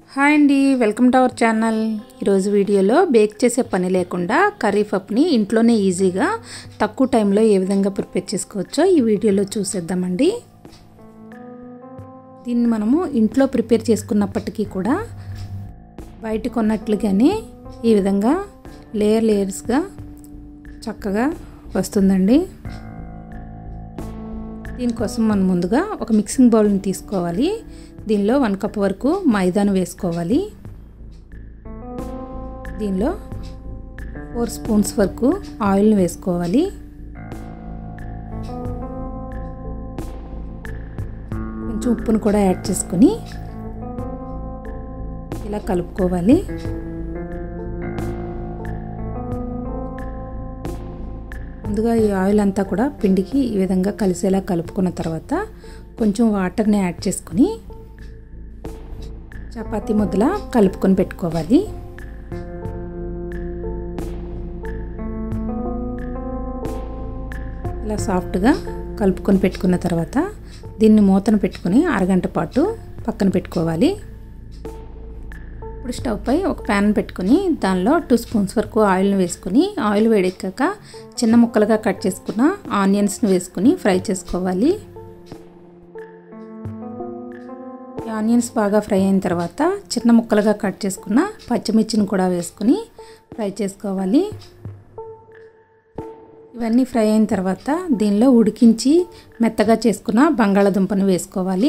hi అండి welcome to our channel ఈరోజు వీడియోలో బేక్ చేసే పని లేకుండా కర్రీ పప్ని ఇంట్లోనే ఈజీగా తక్కువ టైంలో ఏ విధంగా ప్రిపేర్ చేసుకోవచ్చో ఈ వీడియోలో చూసేద్దామండి దీన్ని మనము ఇంట్లో ప్రిపేర్ చేసుకున్నప్పటికీ కూడా బయట కొన్నట్లుగానే ఈ విధంగా లేయర్ లేయర్స్గా చక్కగా వస్తుందండి దీనికోసం మనం ముందుగా ఒక మిక్సింగ్ బౌల్ని తీసుకోవాలి దీనిలో వన్ కప్ వరకు మైదాను వేసుకోవాలి దీనిలో ఫోర్ స్పూన్స్ వరకు ఆయిల్ని వేసుకోవాలి కొంచెం ఉప్పును కూడా యాడ్ చేసుకొని ఇలా కలుపుకోవాలి ముందుగా ఈ ఆయిల్ అంతా కూడా పిండికి ఈ విధంగా కలిసేలా కలుపుకున్న తర్వాత కొంచెం వాటర్ని యాడ్ చేసుకొని చపాతీ ముద్దలా కలుపుకొని పెట్టుకోవాలి ఇలా సాఫ్ట్గా కలుపుకొని పెట్టుకున్న తర్వాత దీన్ని మూతను పెట్టుకొని అరగంట పాటు పక్కన పెట్టుకోవాలి ఇప్పుడు స్టవ్ పై ఒక ప్యాన్ పెట్టుకొని దానిలో టూ స్పూన్స్ వరకు ఆయిల్ని వేసుకొని ఆయిల్ వేడెక్కాక చిన్న ముక్కలుగా కట్ చేసుకున్న ఆనియన్స్ని వేసుకొని ఫ్రై చేసుకోవాలి ఆనియన్స్ బాగా ఫ్రై అయిన తర్వాత చిన్న ముక్కలుగా కట్ చేసుకున్న పచ్చిమిర్చిని కూడా వేసుకొని ఫ్రై చేసుకోవాలి ఇవన్నీ ఫ్రై అయిన తర్వాత దీనిలో ఉడికించి మెత్తగా చేసుకున్న బంగాళాదుంపను వేసుకోవాలి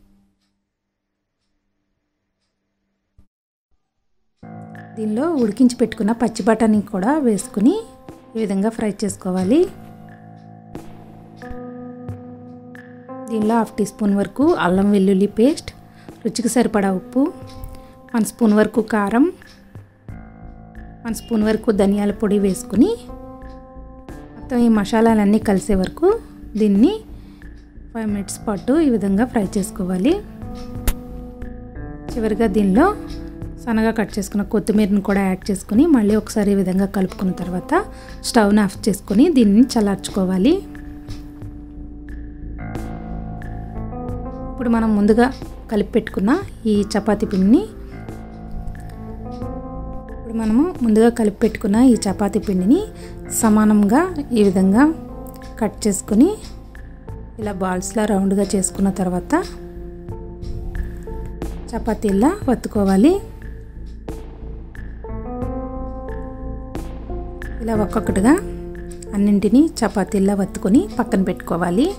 దీనిలో ఉడికించి పెట్టుకున్న పచ్చి బఠానీ కూడా వేసుకుని ఈ విధంగా ఫ్రై చేసుకోవాలి దీనిలో హాఫ్ టీ స్పూన్ వరకు అల్లం వెల్లుల్లి పేస్ట్ రుచికి సరిపడా ఉప్పు వన్ స్పూన్ వరకు కారం వన్ స్పూన్ వరకు ధనియాల పొడి వేసుకుని మొత్తం ఈ మసాలాలన్నీ కలిసే వరకు దీన్ని ఫైవ్ మినిట్స్ పాటు ఈ విధంగా ఫ్రై చేసుకోవాలి చివరిగా దీనిలో సన్నగా కట్ చేసుకున్న కొత్తిమీరని కూడా యాడ్ చేసుకుని మళ్ళీ ఒకసారి ఈ విధంగా కలుపుకున్న తర్వాత స్టవ్ని ఆఫ్ చేసుకొని దీన్ని చల్లార్చుకోవాలి ఇప్పుడు మనం ముందుగా కలిపి పెట్టుకున్న ఈ చపాతీ పిండిని ఇప్పుడు మనము ముందుగా కలిపి పెట్టుకున్న ఈ చపాతీ పిండిని సమానంగా ఈ విధంగా కట్ చేసుకొని ఇలా బాల్స్లా రౌండ్గా చేసుకున్న తర్వాత చపాతీలా వత్తుకోవాలి ఇలా ఒక్కొక్కటిగా అన్నింటినీ చపాతీలా వత్తుకొని పక్కన పెట్టుకోవాలి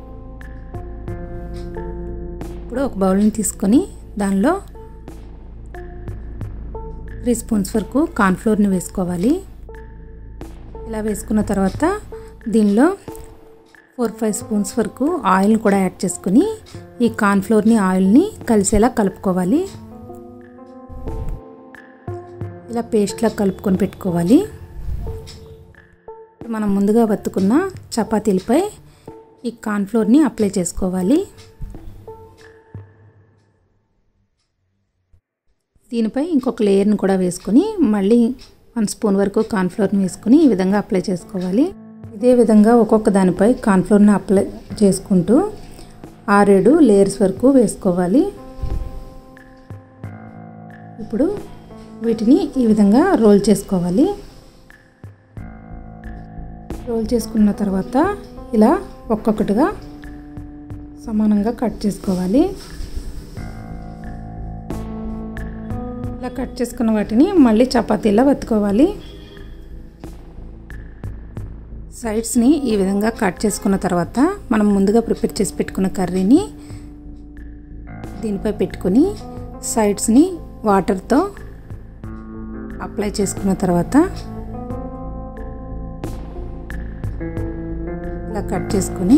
ఇప్పుడు ఒక బౌల్ని తీసుకొని దానిలో త్రీ స్పూన్స్ వరకు కార్న్ఫ్లోర్ని వేసుకోవాలి ఇలా వేసుకున్న తర్వాత దీనిలో ఫోర్ ఫైవ్ స్పూన్స్ వరకు ఆయిల్ని కూడా యాడ్ చేసుకుని ఈ కార్న్ఫ్లోర్ని ఆయిల్ని కలిసేలా కలుపుకోవాలి ఇలా పేస్ట్లా కలుపుకొని పెట్టుకోవాలి మనం ముందుగా వత్తుకున్న చపాతీలపై ఈ కార్న్ఫ్లోర్ని అప్లై చేసుకోవాలి దీనిపై ఇంకొక లేయర్ని కూడా వేసుకొని మళ్ళీ వన్ స్పూన్ వరకు కార్న్ఫ్లోర్ని వేసుకొని ఈ విధంగా అప్లై చేసుకోవాలి ఇదే విధంగా ఒక్కొక్క దానిపై కార్న్ఫ్లోర్ని అప్లై చేసుకుంటూ ఆరేడు లేయర్స్ వరకు వేసుకోవాలి ఇప్పుడు వీటిని ఈ విధంగా రోల్ చేసుకోవాలి రోల్ చేసుకున్న తర్వాత ఇలా ఒక్కొక్కటిగా సమానంగా కట్ చేసుకోవాలి ఇలా కట్ చేసుకున్న వాటిని మళ్ళీ చపాతీలా వత్తుకోవాలి సైడ్స్ని ఈ విధంగా కట్ చేసుకున్న తర్వాత మనం ముందుగా ప్రిపేర్ చేసి పెట్టుకున్న కర్రీని దీనిపై పెట్టుకొని సైడ్స్ని వాటర్తో అప్లై చేసుకున్న తర్వాత ఇలా కట్ చేసుకొని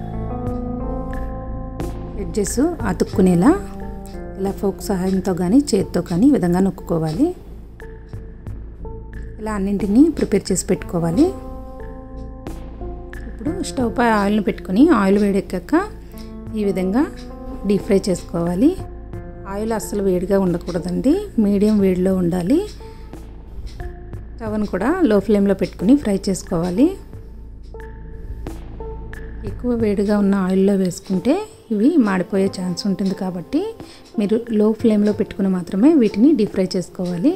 ఎడ్జెస్ అతుక్కునేలా ఇలా ఫోక్ సహాయంతో కానీ చేతితో కానీ ఈ విధంగా నొక్కుకోవాలి ఇలా అన్నింటినీ ప్రిపేర్ చేసి పెట్టుకోవాలి ఇప్పుడు స్టవ్ పై ఆయిల్ని పెట్టుకొని ఆయిల్ వేడెక్కాక ఈ విధంగా డీప్ ఫ్రై చేసుకోవాలి ఆయిల్ అస్సలు వేడిగా ఉండకూడదండి మీడియం వేడిలో ఉండాలి స్టవ్ను కూడా లో ఫ్లేమ్లో పెట్టుకుని ఫ్రై చేసుకోవాలి ఎక్కువ వేడిగా ఉన్న ఆయిల్లో వేసుకుంటే ఇవి మాడిపోయే ఛాన్స్ ఉంటుంది కాబట్టి మీరు లో ఫ్లేమ్లో పెట్టుకుని మాత్రమే వీటిని డీప్ ఫ్రై చేసుకోవాలి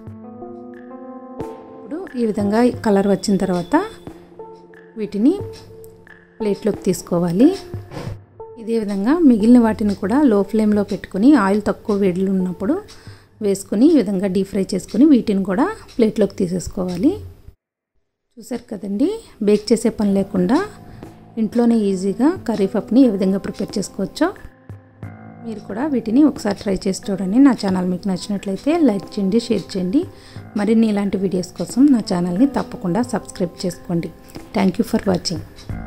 ఇప్పుడు ఈ విధంగా కలర్ వచ్చిన తర్వాత వీటిని ప్లేట్లోకి తీసుకోవాలి ఇదే విధంగా మిగిలిన వాటిని కూడా లో ఫ్లేమ్లో పెట్టుకుని ఆయిల్ తక్కువ వేడిలో ఉన్నప్పుడు వేసుకుని ఈ విధంగా డీప్ ఫ్రై చేసుకుని వీటిని కూడా ప్లేట్లోకి తీసేసుకోవాలి చూసారు కదండి బేక్ చేసే పని లేకుండా ఇంట్లోనే ఈజీగా కర్రీ పప్ని ఏ విధంగా ప్రిపేర్ చేసుకోవచ్చో మీరు కూడా వీటిని ఒకసారి ట్రై చేసి చూడండి నా ఛానల్ మీకు నచ్చినట్లయితే లైక్ చేయండి షేర్ చేయండి మరిన్ని ఇలాంటి వీడియోస్ కోసం నా ఛానల్ని తప్పకుండా సబ్స్క్రైబ్ చేసుకోండి థ్యాంక్ యూ ఫర్ వాచింగ్